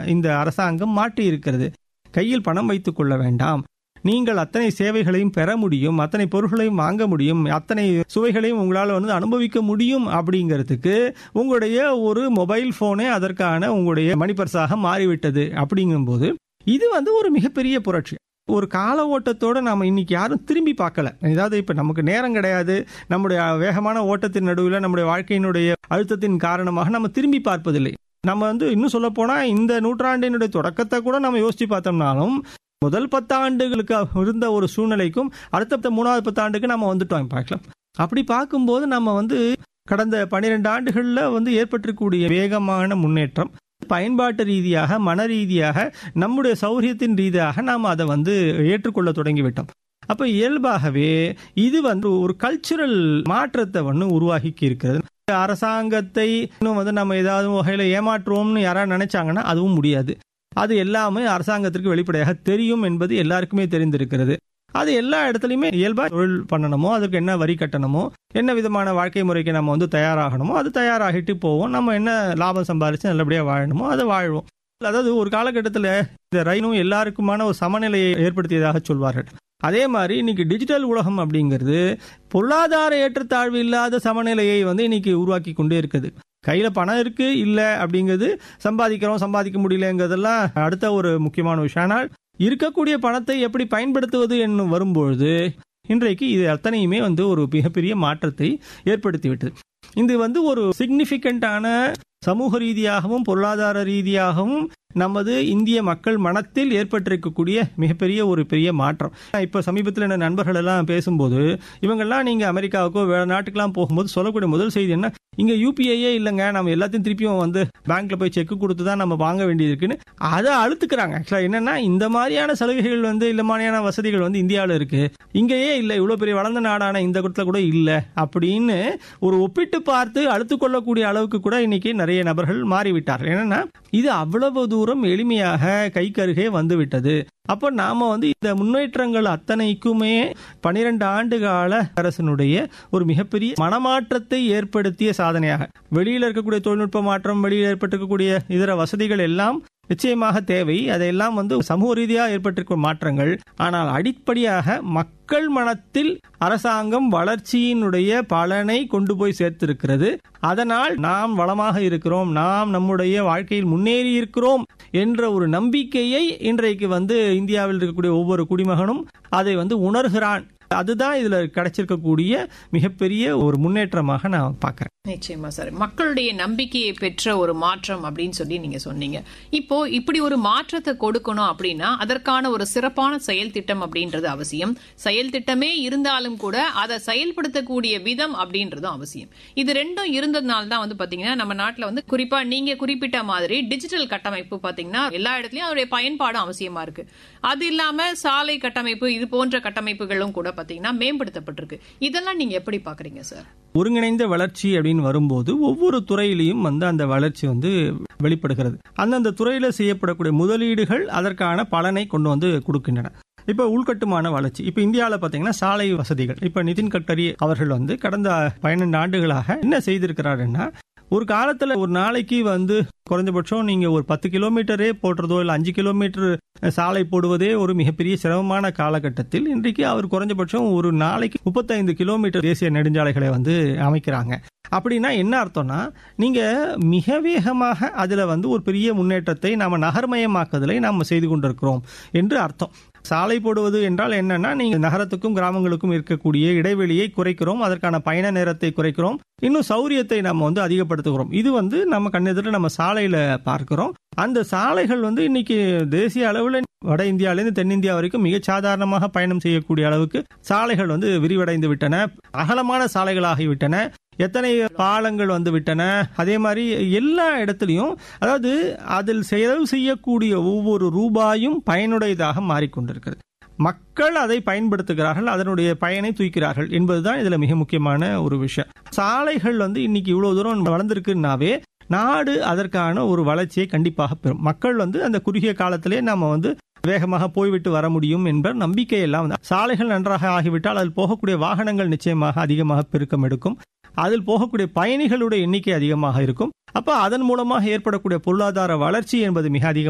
இந்த அரசாங்கம் மாற்றி இருக்கிறது கையில் பணம் வைத்துக் கொள்ள வேண்டாம் நீங்கள் அத்தனை சேவைகளையும் பெற முடியும் அத்தனை பொருட்களையும் வாங்க முடியும் அத்தனை சுவைகளையும் உங்களால் வந்து அனுபவிக்க முடியும் அப்படிங்கிறதுக்கு உங்களுடைய ஒரு மொபைல் போனே அதற்கான உங்களுடைய மணிப்பர்ஸாக மாறிவிட்டது அப்படிங்கும்போது இது வந்து ஒரு மிகப்பெரிய புரட்சி ஒரு கால ஓட்டத்தோட நாம இன்னைக்கு யாரும் திரும்பி பார்க்கல ஏதாவது இப்ப நமக்கு நேரம் கிடையாது நம்முடைய வேகமான ஓட்டத்தின் நடுவில் நம்முடைய வாழ்க்கையினுடைய அழுத்தத்தின் காரணமாக நம்ம திரும்பி பார்ப்பதில்லை நம்ம வந்து இன்னும் சொல்ல போனா இந்த நூற்றாண்டினுடைய தொடக்கத்தை கூட நம்ம யோசிச்சு பார்த்தோம்னாலும் முதல் பத்தாண்டுகளுக்கு இருந்த ஒரு சூழ்நிலைக்கும் அடுத்த மூணாவது பத்தாண்டுக்கு நம்ம வந்துட்டோம் பார்க்கலாம் அப்படி பார்க்கும்போது நம்ம வந்து கடந்த பனிரெண்டு ஆண்டுகளில் வந்து ஏற்பட்டிருக்கக்கூடிய வேகமான முன்னேற்றம் பயன்பாட்டு ரீதியாக மன ரீதியாக நம்முடைய சௌரியத்தின் ரீதியாக நாம் அதை வந்து ஏற்றுக்கொள்ள தொடங்கிவிட்டோம் அப்ப இயல்பாகவே இது வந்து ஒரு கல்ச்சுரல் மாற்றத்தை வந்து உருவாக்கி இருக்கிறது அரசாங்கத்தை இன்னும் வந்து நம்ம ஏதாவது வகையில ஏமாற்றுவோம்னு யாராவது நினைச்சாங்கன்னா அதுவும் முடியாது அது எல்லாமே அரசாங்கத்திற்கு வெளிப்படையாக தெரியும் என்பது எல்லாருக்குமே தெரிந்திருக்கிறது அது எல்லா இடத்துலையுமே இயல்பா தொழில் பண்ணணுமோ அதுக்கு என்ன வரி கட்டணுமோ என்ன விதமான வாழ்க்கை முறைக்கு நம்ம வந்து தயாராகணுமோ அது தயாராகிட்டு போவோம் நம்ம என்ன லாபம் சம்பாதிச்சு நல்லபடியாக வாழணுமோ அதை வாழ்வோம் அதாவது ஒரு காலகட்டத்தில் இந்த ரயிலும் எல்லாருக்குமான ஒரு சமநிலையை ஏற்படுத்தியதாக சொல்வார்கள் அதே மாதிரி இன்னைக்கு டிஜிட்டல் உலகம் அப்படிங்கிறது பொருளாதார ஏற்றத்தாழ்வு இல்லாத சமநிலையை வந்து இன்னைக்கு உருவாக்கி கொண்டே இருக்குது கையில பணம் இருக்கு இல்ல அப்படிங்கிறது சம்பாதிக்கிறோம் சம்பாதிக்க முடியலங்கிறதெல்லாம் அடுத்த ஒரு முக்கியமான விஷயம் ஆனால் இருக்கக்கூடிய பணத்தை எப்படி பயன்படுத்துவது என்னும் வரும்பொழுது இன்றைக்கு இது அத்தனையுமே வந்து ஒரு மிகப்பெரிய மாற்றத்தை ஏற்படுத்திவிட்டது இது வந்து ஒரு சிக்னிபிகண்டான சமூக ரீதியாகவும் பொருளாதார ரீதியாகவும் நமது இந்திய மக்கள் மனத்தில் ஏற்பட்டிருக்கக்கூடிய மிகப்பெரிய ஒரு பெரிய மாற்றம் இப்ப சமீபத்தில் என்ன நண்பர்கள் எல்லாம் பேசும்போது இவங்கெல்லாம் நீங்க அமெரிக்காவுக்கோ வேற நாட்டுக்கெல்லாம் போகும்போது சொல்லக்கூடிய முதல் செய்தி என்ன இங்க யூபிஐயே இல்லைங்க நம்ம எல்லாத்தையும் திருப்பியும் வந்து பேங்க்ல போய் செக் கொடுத்து தான் நம்ம வாங்க வேண்டியது இருக்குன்னு அதை அழுத்துக்கிறாங்க ஆக்சுவலா என்னன்னா இந்த மாதிரியான சலுகைகள் வந்து இந்த மாதிரியான வசதிகள் வந்து இந்தியாவில் இருக்கு இங்கேயே இல்லை இவ்வளவு பெரிய வளர்ந்த நாடான இந்த இடத்துல கூட இல்லை அப்படின்னு ஒரு ஒப்பிட்டு பார்த்து அழுத்து கொள்ளக்கூடிய அளவுக்கு கூட இன்னைக்கு நிறைய நபர்கள் மாறிவிட்டார்கள் என்னன்னா இது அவ்வளவு தூரம் எளிமையாக கைக்கருகே வந்து விட்டது அப்போ நாம வந்து இந்த முன்னேற்றங்கள் அத்தனைக்குமே பனிரெண்டு ஆண்டு கால அரசனுடைய ஒரு மிகப்பெரிய மனமாற்றத்தை ஏற்படுத்திய சாதனையாக வெளியில இருக்கக்கூடிய தொழில்நுட்ப மாற்றம் வெளியில் ஏற்பட்டிருக்கக்கூடிய இதர வசதிகள் எல்லாம் நிச்சயமாக தேவை அதையெல்லாம் வந்து சமூக ரீதியாக ஏற்பட்டிருக்கும் மாற்றங்கள் ஆனால் அடிப்படையாக மக்கள் மனத்தில் அரசாங்கம் வளர்ச்சியினுடைய பலனை கொண்டு போய் சேர்த்திருக்கிறது அதனால் நாம் வளமாக இருக்கிறோம் நாம் நம்முடைய வாழ்க்கையில் முன்னேறி இருக்கிறோம் என்ற ஒரு நம்பிக்கையை இன்றைக்கு வந்து இந்தியாவில் இருக்கக்கூடிய ஒவ்வொரு குடிமகனும் அதை வந்து உணர்கிறான் அதுதான் இதுல கிடைச்சிருக்கக்கூடிய மிகப்பெரிய ஒரு முன்னேற்றமாக நான் பார்க்கிறேன் நிச்சயமா சார் மக்களுடைய நம்பிக்கையை பெற்ற ஒரு மாற்றம் அப்படின்னு சொல்லி நீங்க சொன்னீங்க இப்போ இப்படி ஒரு மாற்றத்தை கொடுக்கணும் அப்படின்னா அதற்கான ஒரு சிறப்பான செயல் திட்டம் அப்படின்றது அவசியம் செயல் திட்டமே இருந்தாலும் கூட அதை செயல்படுத்தக்கூடிய விதம் அப்படின்றதும் அவசியம் இது ரெண்டும் இருந்ததுனால தான் வந்து பாத்தீங்கன்னா நம்ம நாட்டுல வந்து குறிப்பா நீங்க குறிப்பிட்ட மாதிரி டிஜிட்டல் கட்டமைப்பு பாத்தீங்கன்னா எல்லா இடத்துலயும் அதோடைய பயன்பாடும் அவசியமா இருக்கு அது இல்லாம சாலை கட்டமைப்பு இது போன்ற கட்டமைப்புகளும் கூட பாத்தீங்கன்னா மேம்படுத்தப்பட்டிருக்கு இதெல்லாம் நீங்க எப்படி பாக்குறீங்க சார் ஒருங்கிணைந்த வளர்ச்சி அப்படின்னு வரும்போது ஒவ்வொரு துறையிலையும் வந்து அந்த வளர்ச்சி வந்து வெளிப்படுகிறது அந்தந்த துறையில செய்யப்படக்கூடிய முதலீடுகள் அதற்கான பலனை கொண்டு வந்து கொடுக்கின்றன இப்ப உள்கட்டுமான வளர்ச்சி இப்ப இந்தியாவில் பாத்தீங்கன்னா சாலை வசதிகள் இப்ப நிதின் கட்கரி அவர்கள் வந்து கடந்த பன்னெண்டு ஆண்டுகளாக என்ன செய்திருக்கிறாருன்னா ஒரு காலத்துல ஒரு நாளைக்கு வந்து குறைஞ்சபட்சம் நீங்க ஒரு பத்து கிலோமீட்டரே போடுறதோ இல்ல அஞ்சு கிலோமீட்டர் சாலை போடுவதே ஒரு மிகப்பெரிய சிரமமான காலகட்டத்தில் இன்றைக்கு அவர் குறைஞ்சபட்சம் ஒரு நாளைக்கு முப்பத்தைந்து கிலோமீட்டர் தேசிய நெடுஞ்சாலைகளை வந்து அமைக்கிறாங்க அப்படின்னா என்ன அர்த்தம்னா நீங்க மிக வேகமாக அதுல வந்து ஒரு பெரிய முன்னேற்றத்தை நாம நகர்மயமாக்குதலை நாம செய்து கொண்டிருக்கிறோம் என்று அர்த்தம் சாலை போடுவது என்றால் என்னன்னா நீங்க நகரத்துக்கும் கிராமங்களுக்கும் இருக்கக்கூடிய இடைவெளியை குறைக்கிறோம் அதற்கான பயண நேரத்தை குறைக்கிறோம் இன்னும் சௌரியத்தை நம்ம வந்து அதிகப்படுத்துகிறோம் இது வந்து நம்ம கண்ணெதிர நம்ம சாலையில பார்க்கிறோம் அந்த சாலைகள் வந்து இன்னைக்கு தேசிய அளவில் வட இந்தியாவிலிருந்து தென்னிந்தியா வரைக்கும் மிக சாதாரணமாக பயணம் செய்யக்கூடிய அளவுக்கு சாலைகள் வந்து விரிவடைந்து விட்டன அகலமான சாலைகளாகிவிட்டன எத்தனை பாலங்கள் வந்து விட்டன அதே மாதிரி எல்லா இடத்துலையும் அதாவது அதில் செலவு செய்யக்கூடிய ஒவ்வொரு ரூபாயும் பயனுடையதாக மாறிக்கொண்டிருக்கிறது மக்கள் அதை பயன்படுத்துகிறார்கள் அதனுடைய பயனை தூக்கிறார்கள் என்பதுதான் இதுல மிக முக்கியமான ஒரு விஷயம் சாலைகள் வந்து இன்னைக்கு இவ்வளவு தூரம் வளர்ந்திருக்குன்னாவே நாடு அதற்கான ஒரு வளர்ச்சியை கண்டிப்பாக பெறும் மக்கள் வந்து அந்த குறுகிய காலத்திலே நாம வந்து வேகமாக போய்விட்டு வர முடியும் என்ற நம்பிக்கை எல்லாம் வந்து சாலைகள் நன்றாக ஆகிவிட்டால் அதில் போகக்கூடிய வாகனங்கள் நிச்சயமாக அதிகமாக பெருக்கம் எடுக்கும் அதில் போகக்கூடிய பயணிகளுடைய எண்ணிக்கை அதிகமாக இருக்கும் அப்ப அதன் மூலமாக ஏற்படக்கூடிய பொருளாதார வளர்ச்சி என்பது மிக அதிகம்